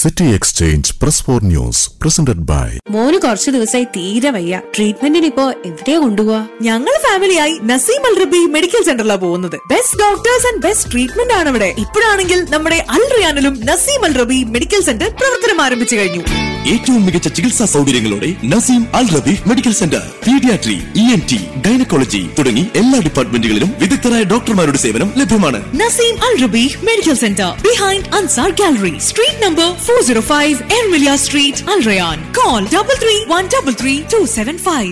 City exchange press four news presented by മോന് കുറച്ചു ദിവസമായി തീരെ വയ്യ ട്രീറ്റ്മെന്റിന് ഇപ്പോ എവിടെയാ കൊണ്ടുപോവാ ഞങ്ങൾ ഫാമിലിയായി നസീം അൽ റബി മെഡിക്കൽ സെന്ററിലാണ് പോകുന്നത് best doctors and best treatment ആണ് ഇവിടെ ഇപ്പോഴാണെങ്കിൽ നമ്മുടെ അൽ റിയാനിലും Naseem Al Rabi medical centre പ്രവർത്തനം ആരംഭിച്ചു കഴിഞ്ഞു ഏറ്റവും മികച്ച ചികിത്സാ സൗകര്യങ്ങളോടെ Naseem Al Rabeeh medical centre paediatry E N T gynaecology തുടങ്ങി എല്ലാ ഡിപ്പാർട്ട്മെന്റുകളിലും വിദഗ്ധരായ ഡോക്ടർമാരുടെ സേവനം ലഭ്യമാണ് Naseem Al Rabi medical centre behind Ansar gallery street number four zero five Ermilia street Al Rayyan call double three one double three two seven five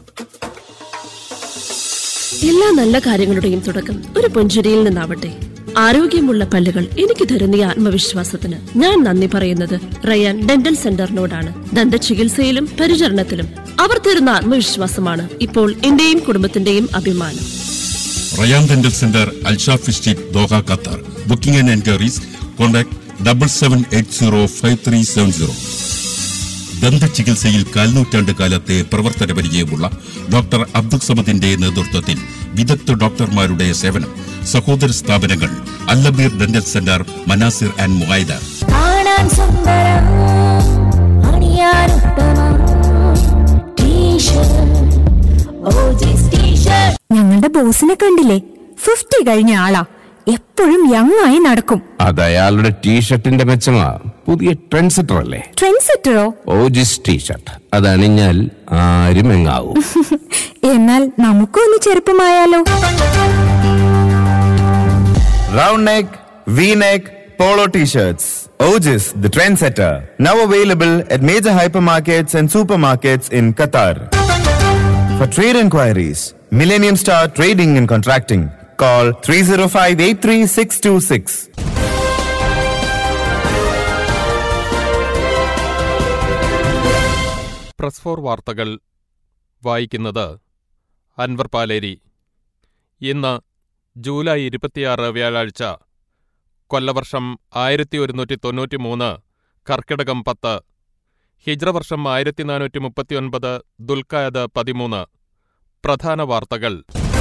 എല്ലാ നല്ല കാര്യങ്ങളുടെയും തുടക്കം ഒരു പുഞ്ചിരിയിൽ നിന്നാവട്ടെ ആരോഗ്യമുള്ള പല്ലുകൾ എനിക്ക് തരുന്ന ഈ ആത്മവിശ്വാസത്തിന് ഞാൻ നന്ദി പറയുന്നത് റയാൻ ഡെന്റൽ സെന്ററിനോടാണ് ദന്ത ചികിത്സയിലും പരിചരണത്തിലും അവർ തരുന്ന ആത്മവിശ്വാസമാണ് ഇപ്പോൾ എന്റെയും കുടുംബത്തിന്റെയും അഭിമാനം റയാൻ ഡെന്റൽ സെന്റർ അൽഷാഫ് street Doha Qatar booking and enquiries contact double seven eight zero five three seven zero ദന്ത ചികിത്സയിൽ കാൽനൂറ്റാണ്ട് കാലത്തെ പ്രവർത്തന പരിചയമുള്ള ഡോക്ടർ അബ്ദുൽ സമദിന്റെ നേതൃത്വത്തിൽ വിദഗ്ധ ഡോക്ടർമാരുടെ സേവനം സഹോദര സ്ഥാപനങ്ങൾ അല്ലബീർ ഡെന്റൽ സെന്റർ മനാസിർ ആൻഡ് മുഹൈദ കാണാൻ സുന്ദരം അണിയാനുത്തമം ടീഷർട്ട് ഓജീസ് ടീഷർട്ട് ഞങ്ങളുടെ ബോസിനെ കണ്ടില്ലേ ഫിഫ്റ്റി കഴിഞ്ഞ ആളാ എപ്പോഴും യങ് ആയി നടക്കും അത് അയാളുടെ ടീഷർട്ടിന്റെ മെച്ചമാ പുതിയ ട്രെൻഡ് സെറ്റർ അല്ലേ ട്രെൻഡ് സെറ്ററോ ഓജിസ് ടീഷർട്ട് അത് അണിഞ്ഞാൽ ആരും എങ്ങാവും എന്നാൽ നമുക്കും ഒന്ന് ചെറുപ്പമായാലോ Round neck, V neck, polo t shirts. Otis, the trendsetter. Now available at major hypermarkets and supermarkets in Qatar. For trade inquiries, Millennium Star Trading and Contracting. Call 305 83626. Press four വാർത്തകൾ വായിക്കുന്നത് അൻവർ പാലേരി ഇന്ന് July ഇരുപത്തിയാറ് വ്യാഴാഴ്ച കൊല്ലവർഷം ആയിരത്തി ഒരുന്നൂറ്റി തൊണ്ണൂറ്റി മൂന്ന് കർക്കിടകം പത്ത് ഹിജ്രവർഷം ആയിരത്തി നാനൂറ്റി മുപ്പത്തിയൊൻപത് ദുൽഖായത് പതിമൂന്ന് പ്രധാന വാർത്തകൾ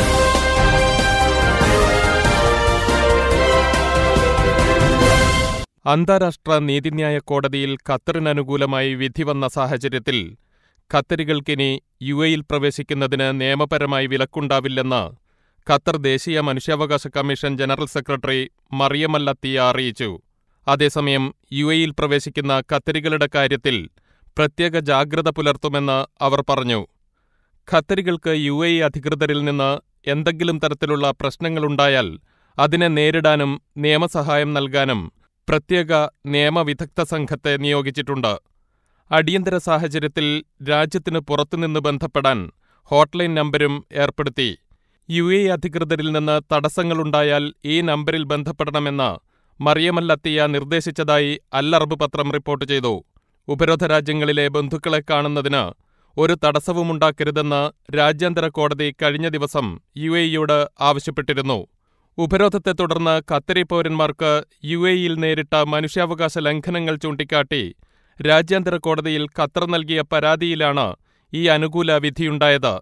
അന്താരാഷ്ട്ര നീതിന്യായ കോടതിയിൽ ഖത്തറിനനുകൂലമായി വിധി വന്ന സാഹചര്യത്തിൽ ഖത്തരികൾക്കിനി യു എയിൽ പ്രവേശിക്കുന്നതിന് നിയമപരമായി വിലക്കുണ്ടാവില്ലെന്ന് ഖത്തർ ദേശീയ മനുഷ്യാവകാശ കമ്മീഷൻ ജനറൽ സെക്രട്ടറി മറിയമല്ലത്തിയ അറിയിച്ചു അതേസമയം യു എയിൽ പ്രവേശിക്കുന്ന ഖത്തരികളുടെ കാര്യത്തിൽ പ്രത്യേക ജാഗ്രത പുലർത്തുമെന്ന് അവർ പറഞ്ഞു ഖത്തരികൾക്ക് യു എ അധികൃതരിൽ നിന്ന് എന്തെങ്കിലും തരത്തിലുള്ള പ്രശ്നങ്ങളുണ്ടായാൽ അതിനെ നേരിടാനും നിയമസഹായം നൽകാനും പ്രത്യേക നിയമവിദഗ്ധ സംഘത്തെ നിയോഗിച്ചിട്ടുണ്ട് അടിയന്തര സാഹചര്യത്തിൽ രാജ്യത്തിന് പുറത്തുനിന്ന് ബന്ധപ്പെടാൻ ഹോട്ട്ലൈൻ നമ്പരും ഏർപ്പെടുത്തി യു എ അധികൃതരിൽ നിന്ന് തടസ്സങ്ങളുണ്ടായാൽ ഈ നമ്പരിൽ ബന്ധപ്പെടണമെന്ന് മറിയമല്ലത്തിയ നിർദ്ദേശിച്ചതായി അൽ അറബ് പത്രം റിപ്പോർട്ട് ചെയ്തു ഉപരോധ രാജ്യങ്ങളിലെ ബന്ധുക്കളെ കാണുന്നതിന് ഒരു തടസ്സവുമുണ്ടാക്കരുതെന്ന് രാജ്യാന്തര കോടതി കഴിഞ്ഞ ദിവസം യു എയോട് ആവശ്യപ്പെട്ടിരുന്നു ഉപരോധത്തെ തുടർന്ന് ഖത്തരി പൗരന്മാർക്ക് യു എയിൽ നേരിട്ട മനുഷ്യാവകാശ ലംഘനങ്ങൾ ചൂണ്ടിക്കാട്ടി രാജ്യാന്തര കോടതിയിൽ ഖത്തർ നൽകിയ പരാതിയിലാണ് ഈ അനുകൂല വിധിയുണ്ടായത്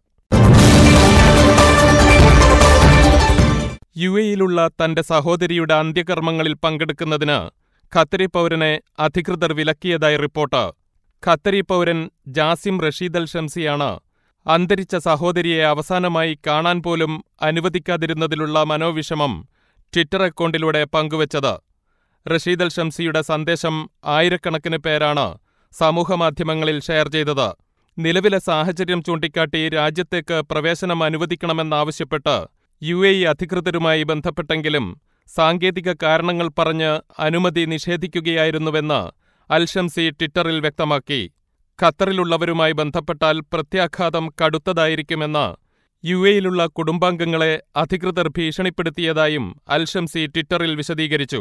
യു എയിലുള്ള തന്റെ സഹോദരിയുടെ അന്ത്യകർമ്മങ്ങളിൽ പങ്കെടുക്കുന്നതിന് ഖത്തരി പൗരനെ അധികൃതർ വിലക്കിയതായി റിപ്പോർട്ട് ഖത്തരി പൗരൻ ജാസിം റഷീദ് അൽ ഷംസിയാണ് അന്തരിച്ച സഹോദരിയെ അവസാനമായി കാണാൻ പോലും അനുവദിക്കാതിരുന്നതിലുള്ള മനോവിഷമം ട്വിറ്റർ അക്കൗണ്ടിലൂടെ പങ്കുവച്ചത് റഷീദ് അൽ ഷംസിയുടെ സന്ദേശം ആയിരക്കണക്കിന് പേരാണ് സമൂഹമാധ്യമങ്ങളിൽ ഷെയർ ചെയ്തത് നിലവിലെ സാഹചര്യം ചൂണ്ടിക്കാട്ടി രാജ്യത്തേക്ക് പ്രവേശനം അനുവദിക്കണമെന്നാവശ്യപ്പെട്ട് യു എ അധികൃതരുമായി ബന്ധപ്പെട്ടെങ്കിലും സാങ്കേതിക കാരണങ്ങൾ പറഞ്ഞ് അനുമതി നിഷേധിക്കുകയായിരുന്നുവെന്ന് അൽഷംസി ട്വിറ്ററിൽ വ്യക്തമാക്കി ഖത്തറിലുള്ളവരുമായി ബന്ധപ്പെട്ടാൽ പ്രത്യാഘാതം കടുത്തതായിരിക്കുമെന്ന് യു എയിലുള്ള കുടുംബാംഗങ്ങളെ അധികൃതർ ഭീഷണിപ്പെടുത്തിയതായും അൽഷംസി ട്വിറ്ററിൽ വിശദീകരിച്ചു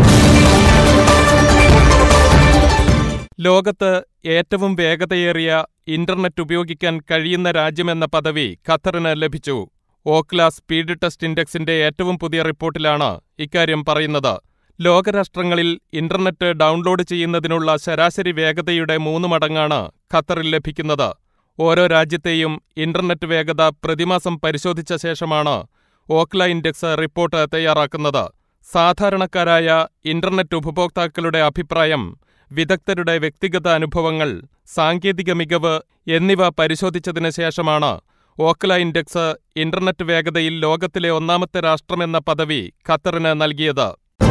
ലോകത്ത് ഏറ്റവും വേഗതയേറിയ ഇന്റർനെറ്റ് ഉപയോഗിക്കാൻ കഴിയുന്ന രാജ്യമെന്ന പദവി ഖത്തറിന് ലഭിച്ചു ഓക്ല സ്പീഡ് ടെസ്റ്റ് ഇൻഡെക്സിന്റെ ഏറ്റവും പുതിയ റിപ്പോർട്ടിലാണ് ഇക്കാര്യം പറയുന്നത് ലോകരാഷ്ട്രങ്ങളിൽ ഇന്റർനെറ്റ് ഡൗൺലോഡ് ചെയ്യുന്നതിനുള്ള ശരാശരി വേഗതയുടെ മൂന്ന് മടങ്ങാണ് ഖത്തറിൽ ലഭിക്കുന്നത് ഓരോ രാജ്യത്തെയും ഇന്റർനെറ്റ് വേഗത പ്രതിമാസം പരിശോധിച്ച ശേഷമാണ് ഓക്ല ഇൻഡെക്സ് റിപ്പോർട്ട് തയ്യാറാക്കുന്നത് സാധാരണക്കാരായ ഇന്റർനെറ്റ് ഉപഭോക്താക്കളുടെ അഭിപ്രായം വിദഗ്ധരുടെ വ്യക്തിഗത അനുഭവങ്ങൾ സാങ്കേതിക മികവ് എന്നിവ പരിശോധിച്ചതിന് ശേഷമാണ് ഓക്ല ഇൻഡെക്സ് ഇന്റർനെറ്റ് വേഗതയിൽ ലോകത്തിലെ ഒന്നാമത്തെ രാഷ്ട്രമെന്ന പദവി ഖത്തറിന് നൽകിയത്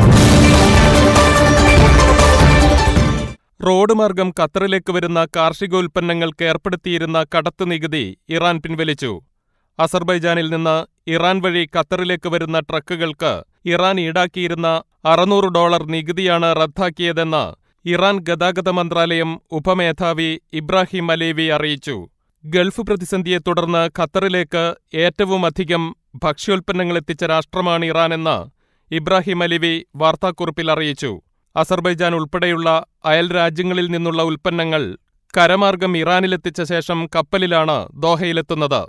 റോഡ് മാർഗം ഖത്തറിലേക്ക് വരുന്ന കാർഷികോൽപ്പന്നങ്ങൾക്ക് ഏർപ്പെടുത്തിയിരുന്ന കടത്ത് നികുതി ഇറാൻ പിൻവലിച്ചു അസർബൈജാനിൽ നിന്ന് ഇറാൻ വഴി ഖത്തറിലേക്ക് വരുന്ന ട്രക്കുകൾക്ക് ഇറാൻ ഈടാക്കിയിരുന്ന അറുന്നൂറ് ഡോളർ നികുതിയാണ് റദ്ദാക്കിയതെന്ന് ഇറാൻ ഗതാഗത മന്ത്രാലയം ഉപമേധാവി ഇബ്രാഹിം അലേവി അറിയിച്ചു ഗൾഫ് പ്രതിസന്ധിയെ തുടർന്ന് ഖത്തറിലേക്ക് ഏറ്റവുമധികം ഭക്ഷ്യോൽപ്പന്നങ്ങൾ എത്തിച്ച രാഷ്ട്രമാണ് ഇറാനെന്ന് ഇബ്രാഹിം അലിവി വാർത്താക്കുറിപ്പിൽ അറിയിച്ചു അസർബൈജാൻ ഉൾപ്പെടെയുള്ള അയൽ രാജ്യങ്ങളിൽ നിന്നുള്ള ഉൽപ്പന്നങ്ങൾ കരമാർഗം ഇറാനിലെത്തിച്ച ശേഷം കപ്പലിലാണ് ദോഹയിലെത്തുന്നത്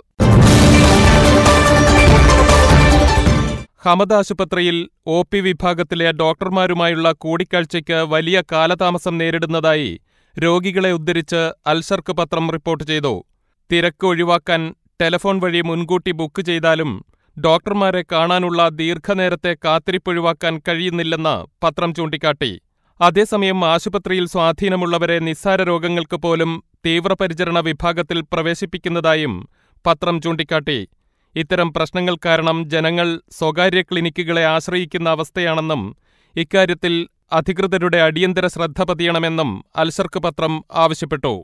ഹമദ് ആശുപത്രിയിൽ ഒ പി വിഭാഗത്തിലെ ഡോക്ടർമാരുമായുള്ള കൂടിക്കാഴ്ചയ്ക്ക് വലിയ കാലതാമസം നേരിടുന്നതായി രോഗികളെ ഉദ്ധരിച്ച് അൽഷർക്ക് പത്രം റിപ്പോർട്ട് ചെയ്തു തിരക്ക് ഒഴിവാക്കാൻ ടെലഫോൺ വഴി മുൻകൂട്ടി ബുക്ക് ചെയ്താലും ഡോക്ടർമാരെ കാണാനുള്ള ദീർഘനേരത്തെ കാത്തിരിപ്പൊഴിവാക്കാൻ കഴിയുന്നില്ലെന്ന് പത്രം ചൂണ്ടിക്കാട്ടി അതേസമയം ആശുപത്രിയിൽ സ്വാധീനമുള്ളവരെ നിസ്സാര രോഗങ്ങൾക്ക് പോലും തീവ്രപരിചരണ വിഭാഗത്തിൽ പ്രവേശിപ്പിക്കുന്നതായും പത്രം ചൂണ്ടിക്കാട്ടി ഇത്തരം പ്രശ്നങ്ങൾ കാരണം ജനങ്ങൾ സ്വകാര്യ ക്ലിനിക്കുകളെ ആശ്രയിക്കുന്ന അവസ്ഥയാണെന്നും ഇക്കാര്യത്തിൽ അധികൃതരുടെ അടിയന്തര ശ്രദ്ധ പതിയണമെന്നും അൽഷർക്ക് പത്രം ആവശ്യപ്പെട്ടു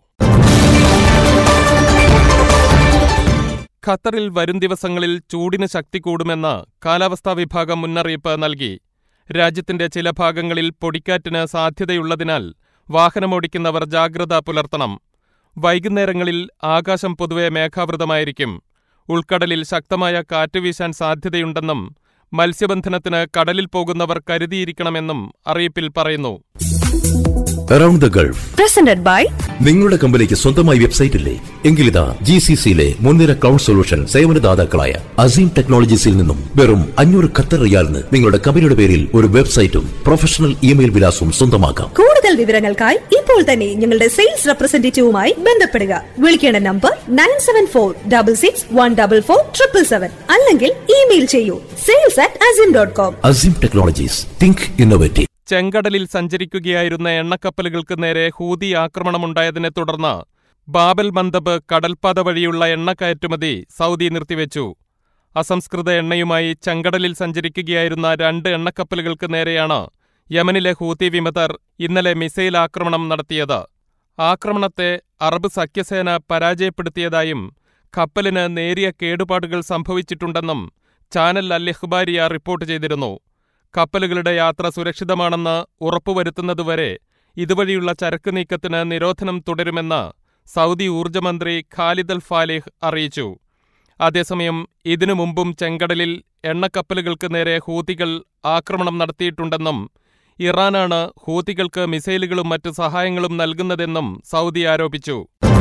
ഖത്തറിൽ വരും ദിവസങ്ങളിൽ ചൂടിന് ശക്തി കൂടുമെന്ന് കാലാവസ്ഥാ വിഭാഗം മുന്നറിയിപ്പ് നൽകി രാജ്യത്തിന്റെ ചില ഭാഗങ്ങളിൽ പൊടിക്കാറ്റിന് സാധ്യതയുള്ളതിനാൽ വാഹനമോടിക്കുന്നവർ ജാഗ്രത പുലർത്തണം വൈകുന്നേരങ്ങളിൽ ആകാശം പൊതുവെ മേഘാവൃതമായിരിക്കും ഉൾക്കടലിൽ ശക്തമായ കാറ്റ് വീശാൻ സാധ്യതയുണ്ടെന്നും മത്സ്യബന്ധനത്തിന് കടലിൽ പോകുന്നവർ കരുതിയിരിക്കണമെന്നും അറിയിപ്പിൽ പറയുന്നു around the Gulf presented by നിങ്ങളുടെ കമ്പനിക്ക് സ്വന്തമായി വെബ്സൈറ്റ് ഇല്ലേ എങ്കിലിതാ ജി സി സിയിലെ മുൻനിര ക്ലൗഡ് സൊല്യൂഷൻ സേവനദാതാക്കളായ അസീം ടെക്നോളജീസിൽ നിന്നും വെറും അഞ്ഞൂറ് ഖത്തർ റിയാലിന് നിങ്ങളുടെ കമ്പനിയുടെ പേരിൽ ഒരു വെബ്സൈറ്റും പ്രൊഫഷണൽ ഇമെയിൽ വിലാസവും സ്വന്തമാക്കാം കൂടുതൽ വിവരങ്ങൾക്കായി ഇപ്പോൾ തന്നെ ഞങ്ങളുടെ സെയിൽസ് റെപ്രസെന്റേറ്റീവുമായി ബന്ധപ്പെടുക വിളിക്കേണ്ട number nine seven four double six one double four triple seven അല്ലെങ്കിൽ ഇമെയിൽ ചെയ്യൂ sales at Asim dot com Aseem technologies think innovative ചെങ്കടലിൽ സഞ്ചരിക്കുകയായിരുന്ന എണ്ണക്കപ്പലുകൾക്ക് നേരെ ഹൂതി ആക്രമണമുണ്ടായതിനെ തുടർന്ന് ബാബൽ മന്ദബ് കടൽപ്പാത വഴിയുള്ള എണ്ണ കയറ്റുമതി സൗദി നിർത്തിവെച്ചു അസംസ്കൃത എണ്ണയുമായി ചെങ്കടലിൽ സഞ്ചരിക്കുകയായിരുന്ന രണ്ട് എണ്ണക്കപ്പലുകൾക്ക് നേരെയാണ് യമനിലെ ഹൂതി വിമതർ ഇന്നലെ മിസൈൽ ആക്രമണം നടത്തിയത് ആക്രമണത്തെ അറബ് സഖ്യസേന പരാജയപ്പെടുത്തിയതായും കപ്പലിന് നേരിയ കേടുപാടുകൾ സംഭവിച്ചിട്ടുണ്ടെന്നും ചാനൽ അൽ ഇഖ്ബാരിയ റിപ്പോർട്ട് ചെയ്തിരുന്നു കപ്പലുകളുടെ യാത്ര സുരക്ഷിതമാണെന്ന് ഉറപ്പുവരുത്തുന്നതുവരെ ഇതുവഴിയുള്ള ചരക്ക് നീക്കത്തിന് നിരോധനം തുടരുമെന്ന് സൗദി ഊർജ്ജമന്ത്രി ഖാലിദ് അൽ ഫാലിഹ് അറിയിച്ചു അതേസമയം ഇതിനു മുമ്പും ചെങ്കടലിൽ എണ്ണക്കപ്പലുകൾക്ക് നേരെ ഹൂതികൾ ആക്രമണം നടത്തിയിട്ടുണ്ടെന്നും ഇറാനാണ് ഹൂതികൾക്ക് മിസൈലുകളും മറ്റ് സഹായങ്ങളും നൽകുന്നതെന്നും സൗദി ആരോപിച്ചു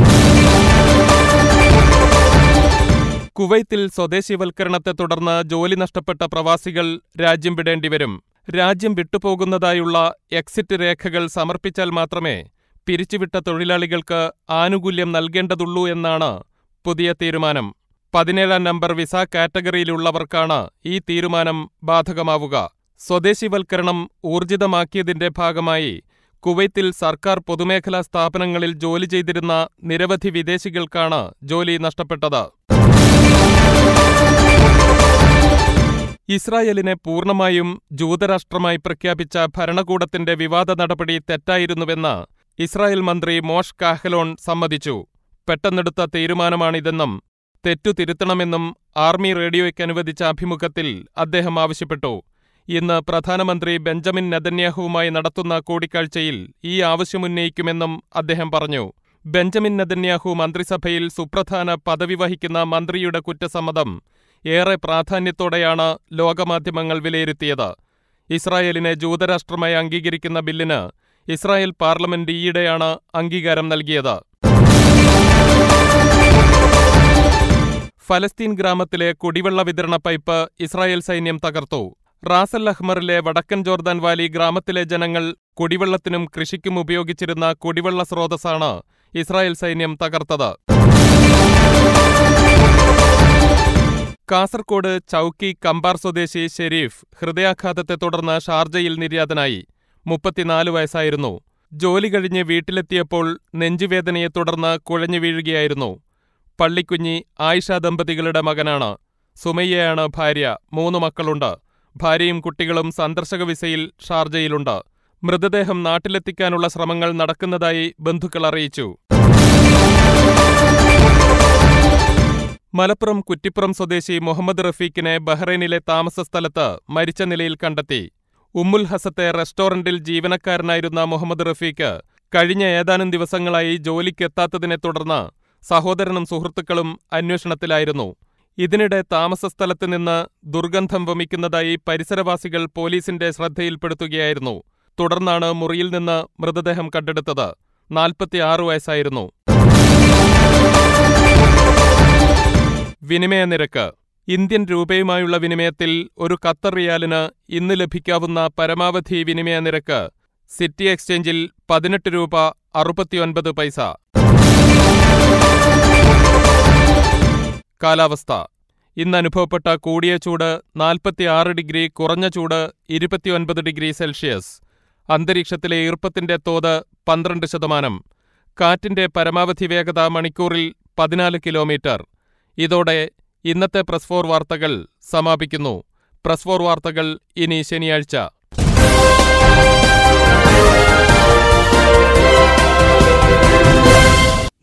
കുവൈത്തിൽ സ്വദേശിവൽക്കരണത്തെ തുടർന്ന് ജോലി നഷ്ടപ്പെട്ട പ്രവാസികൾ രാജ്യം വിടേണ്ടിവരും രാജ്യം വിട്ടുപോകുന്നതായുള്ള എക്സിറ്റ് രേഖകൾ സമർപ്പിച്ചാൽ മാത്രമേ പിരിച്ചുവിട്ട തൊഴിലാളികൾക്ക് ആനുകൂല്യം നൽകേണ്ടതുള്ളൂ എന്നാണ് പുതിയ തീരുമാനം പതിനേഴാം നമ്പർ വിസ കാറ്റഗറിയിലുള്ളവർക്കാണ് ഈ തീരുമാനം ബാധകമാവുക സ്വദേശിവൽക്കരണം ഊർജിതമാക്കിയതിന്റെ ഭാഗമായി കുവൈത്തിൽ സർക്കാർ പൊതുമേഖലാ സ്ഥാപനങ്ങളിൽ ജോലി ചെയ്തിരുന്ന നിരവധി വിദേശികൾക്കാണ് ജോലി നഷ്ടപ്പെട്ടത് ഇസ്രായേലിനെ പൂർണ്ണമായും ജൂതരാഷ്ട്രമായി പ്രഖ്യാപിച്ച ഭരണകൂടത്തിന്റെ വിവാദ നടപടി തെറ്റായിരുന്നുവെന്ന് ഇസ്രായേൽ മന്ത്രി മോഷ് കാഹലോൺ സമ്മതിച്ചു പെട്ടെന്നെടുത്ത തീരുമാനമാണിതെന്നും തെറ്റു തിരുത്തണമെന്നും ആർമി റേഡിയോയ്ക്ക് അനുവദിച്ച അഭിമുഖത്തിൽ അദ്ദേഹം ആവശ്യപ്പെട്ടു ഇന്ന് പ്രധാനമന്ത്രി ബെഞ്ചമിൻ നെതന്യാഹുവുമായി നടത്തുന്ന കൂടിക്കാഴ്ചയിൽ ഈ ആവശ്യമുന്നയിക്കുമെന്നും അദ്ദേഹം പറഞ്ഞു ബെഞ്ചമിൻ നെതന്യാഹു മന്ത്രിസഭയിൽ സുപ്രധാന പദവി വഹിക്കുന്ന മന്ത്രിയുടെ കുറ്റസമ്മതം ഏറെ പ്രാധാന്യത്തോടെയാണ് ലോകമാധ്യമങ്ങൾ വിലയിരുത്തിയത് ഇസ്രായേലിനെ ജൂതരാഷ്ട്രമായി അംഗീകരിക്കുന്ന ബില്ലിന് ഇസ്രായേൽ പാർലമെന്റ് ഈയിടെയാണ് അംഗീകാരം നൽകിയത് ഫലസ്തീൻ ഗ്രാമത്തിലെ കുടിവെള്ള വിതരണ പൈപ്പ് ഇസ്രായേൽ സൈന്യം തകർത്തു റാസൽ അഹ്മറിലെ വടക്കൻ ജോർദാൻ വാലി ഗ്രാമത്തിലെ ജനങ്ങൾ കുടിവെള്ളത്തിനും കൃഷിക്കും ഉപയോഗിച്ചിരുന്ന കുടിവെള്ള സ്രോതസ്സാണ് ഇസ്രായേൽ സൈന്യം തകർത്തത് കാസർകോട് ചൌക്കി കമ്പാർ സ്വദേശി ഷെരീഫ് ഹൃദയാഘാതത്തെ തുടർന്ന് ഷാർജയിൽ നിര്യാതനായി മുപ്പത്തിനാല് വയസ്സായിരുന്നു ജോലി കഴിഞ്ഞ് വീട്ടിലെത്തിയപ്പോൾ നെഞ്ചുവേദനയെ തുടർന്ന് കുഴഞ്ഞു വീഴുകയായിരുന്നു പള്ളിക്കുഞ്ഞി ആയിഷ ദമ്പതികളുടെ മകനാണ് സുമയ്യയാണ് ഭാര്യ മൂന്ന് മക്കളുണ്ട് ഭാര്യയും കുട്ടികളും സന്ദർശക വിസയിൽ ഷാർജയിലുണ്ട് മൃതദേഹം നാട്ടിലെത്തിക്കാനുള്ള ശ്രമങ്ങൾ നടക്കുന്നതായി ബന്ധുക്കൾ അറിയിച്ചു മലപ്പുറം കുറ്റിപ്പുറം സ്വദേശി മുഹമ്മദ് റഫീഖിനെ ബഹ്റൈനിലെ താമസസ്ഥലത്ത് മരിച്ച നിലയിൽ കണ്ടെത്തി ഉമ്മുൽ ഹസത്തെ റെസ്റ്റോറന്റിൽ ജീവനക്കാരനായിരുന്ന മുഹമ്മദ് റഫീഖ് കഴിഞ്ഞ ഏതാനും ദിവസങ്ങളായി ജോലിക്കെത്താത്തതിനെ തുടർന്ന് സഹോദരനും സുഹൃത്തുക്കളും അന്വേഷണത്തിലായിരുന്നു ഇതിനിടെ താമസസ്ഥലത്ത് നിന്ന് ദുർഗന്ധം വമിക്കുന്നതായി പരിസരവാസികൾ പോലീസിന്റെ ശ്രദ്ധയിൽപ്പെടുത്തുകയായിരുന്നു തുടർന്നാണ് മുറിയിൽ നിന്ന് മൃതദേഹം കണ്ടെടുത്തത് നാൽപ്പത്തിയാറ് വയസ്സായിരുന്നു വിനിമയ നിരക്ക് ഇന്ത്യൻ രൂപയുമായുള്ള വിനിമയത്തിൽ ഒരു ഖത്തർ റിയാലിന് ഇന്ന് ലഭിക്കാവുന്ന പരമാവധി വിനിമയ നിരക്ക് സിറ്റി എക്സ്ചേഞ്ചിൽ പതിനെട്ട് രൂപ അറുപത്തിയൊൻപത് പൈസ കാലാവസ്ഥ ഇന്ന് അനുഭവപ്പെട്ട കൂടിയ ചൂട് നാൽപ്പത്തിയാറ് ഡിഗ്രി കുറഞ്ഞ ചൂട് ഇരുപത്തിയൊൻപത് ഡിഗ്രി സെൽഷ്യസ് അന്തരീക്ഷത്തിലെ ഈർപ്പത്തിന്റെ തോത് പന്ത്രണ്ട് ശതമാനം കാറ്റിന്റെ പരമാവധി വേഗത മണിക്കൂറിൽ പതിനാല് കിലോമീറ്റർ ഇതോടെ ഇന്നത്തെ പ്രസ് ഫോർ വാർത്തകൾ സമാപിക്കുന്നു പ്രസ് ഫോർ വാർത്തകൾ ഇനി ശനിയാഴ്ച